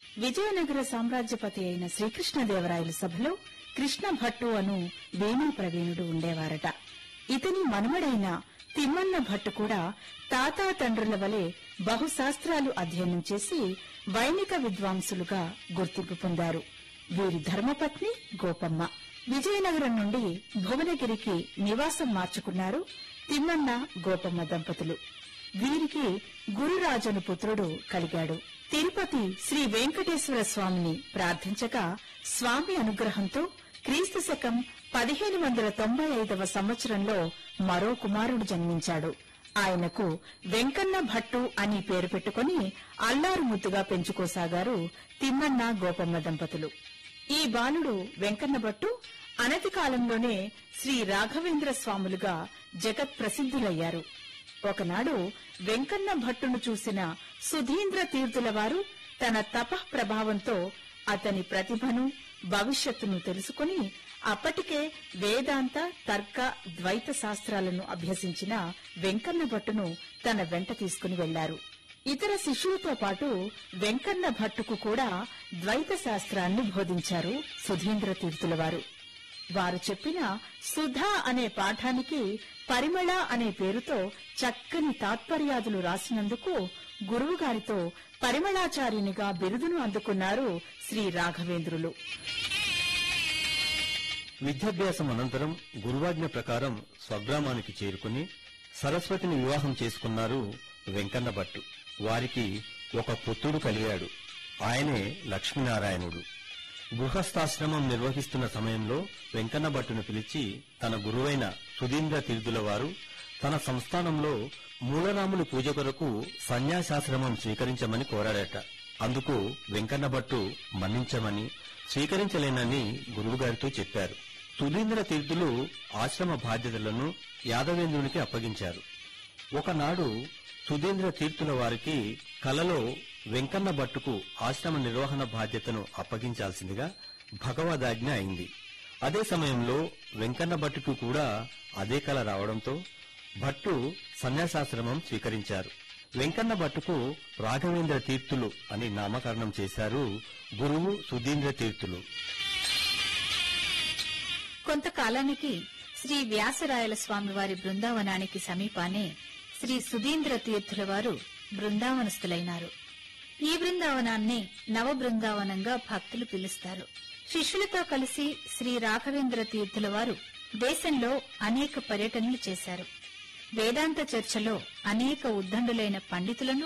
విజయనగర సామ్రాజ్యపతి అయిన శ్రీకృష్ణదేవరాయల సభలో కృష్ణ భట్టు అను వేణు ప్రవీణుడు ఉండేవారట ఇతని మనుమడైన తిమ్మన్న భట్టు కూడా తాతా తండ్రుల వలె బహుశాస్త్రాలు అధ్యయనం చేసి వైణిక విద్వాంసులుగా గుర్తింపు పొందారు వీరి ధర్మపత్ని గోపమ్మ విజయనగరం నుండి భువనగిరికి నివాసం మార్చుకున్నారు తిమ్మన్న గోపమ్మ దంపతులు వీరికి గురురాజను పుత్రుడు కలిగాడు తిరుపతి శ్రీ వెంకటేశ్వర స్వామిని ప్రార్థించగా స్వామి అనుగ్రహంతో క్రీస్తు శకం పదిహేను వందల తొంభై ఐదవ సంవత్సరంలో మరో కుమారుడు జన్మించాడు ఆయనకు వెంకన్న భట్టు అని పేరు పెట్టుకుని అల్లారు ముద్దుగా పెంచుకోసాగారు తిమ్మన్న గోపమ్మ దంపతులు ఈ బాలుడు వెంకన్న భట్టు అనతి కాలంలోనే శ్రీ రాఘవేంద్ర స్వాములుగా జగత్ ప్రసిద్ధులయ్యారు ఒకనాడు వెంకన్న భట్టును చూసిన సుధీంద్ర తీర్థుల వారు తన తపః ప్రభావంతో అతని ప్రతిభను భవిష్యత్తును తెలుసుకుని అప్పటికే వేదాంత తర్క ద్వైత శాస్త్రాలను అభ్యసించిన వెంకన్న భట్టును తన వెంట తీసుకుని వెళ్లారు ఇతర శిష్యులతో పాటు వెంకన్న భట్టుకు కూడా ద్వైత శాస్త్రాన్ని బోధించారు సుధీంద్ర తీర్థుల వారు వారు చెప్పిన సుధా అనే పాఠానికి పరిమళ అనే పేరుతో చక్కని తాత్పర్యాదులు రాసినందుకు గురువుగారితో పరిమళాచార్యునిగా బిరుదును అందుకున్నారు శ్రీ రాఘవేంద్రులు విద్యాభ్యాసం అనంతరం గురువాజ్ఞ ప్రకారం స్వగ్రామానికి చేరుకుని సరస్వతిని వివాహం చేసుకున్నారు వెంకన్న భట్టు వారికి ఒక పుత్రుడు కలిగాడు ఆయనే లక్ష్మీనారాయణుడు గృహస్థాశ్రమం నిర్వహిస్తున్న సమయంలో వెంకన్న భట్టును పిలిచి తన గురువైన సుధీంద్ర తీర్థుల వారు తన సంస్థానంలో మూలరాముని పూజ కొరకు సన్యాసాశ్రమం స్వీకరించమని కోరాడట అందుకు వెంకన్న భట్టు మన్నించమని స్వీకరించలేనని గురువుగారితో చెప్పారు సుధీంద్ర తీర్థులు ఆశ్రమ బాధ్యతలను యాదవేంద్రునికి అప్పగించారు ఒకనాడు సుధీంద్ర తీర్థుల వారికి కలలో వెంకన్న భట్టుకు ఆశ్రమ నిర్వహణ బాధ్యతను అప్పగించాల్సిందిగా భగవదాజ్ఞ అయింది అదే సమయంలో వెంకన్న భట్టుకు కూడా అదే కల రావడంతో భట్టు సన్యాసాశ్రమం స్వీకరించారు వెంకన్న భట్టుకు రాఘవేంద్ర తీర్థులు అని నామకరణం చేశారు గురువు సుధీంద్ర తీర్థులు కొంతకాలానికి శ్రీ వ్యాసరాయల స్వామి వారి బృందావనానికి సమీపానే శ్రీ సుధీంద్ర తీర్థుల వారు బృందావనస్థులైనారు ఈ బృందావనాన్ని నవ బృందావనంగా భక్తులు పిలుస్తారు శిష్యులతో కలిసి శ్రీ రాఘవేంద్ర తీర్థుల వారు దేశంలో అనేక పర్యటనలు చేశారు వేదాంత చర్చలో అనేక ఉద్దండులైన పండితులను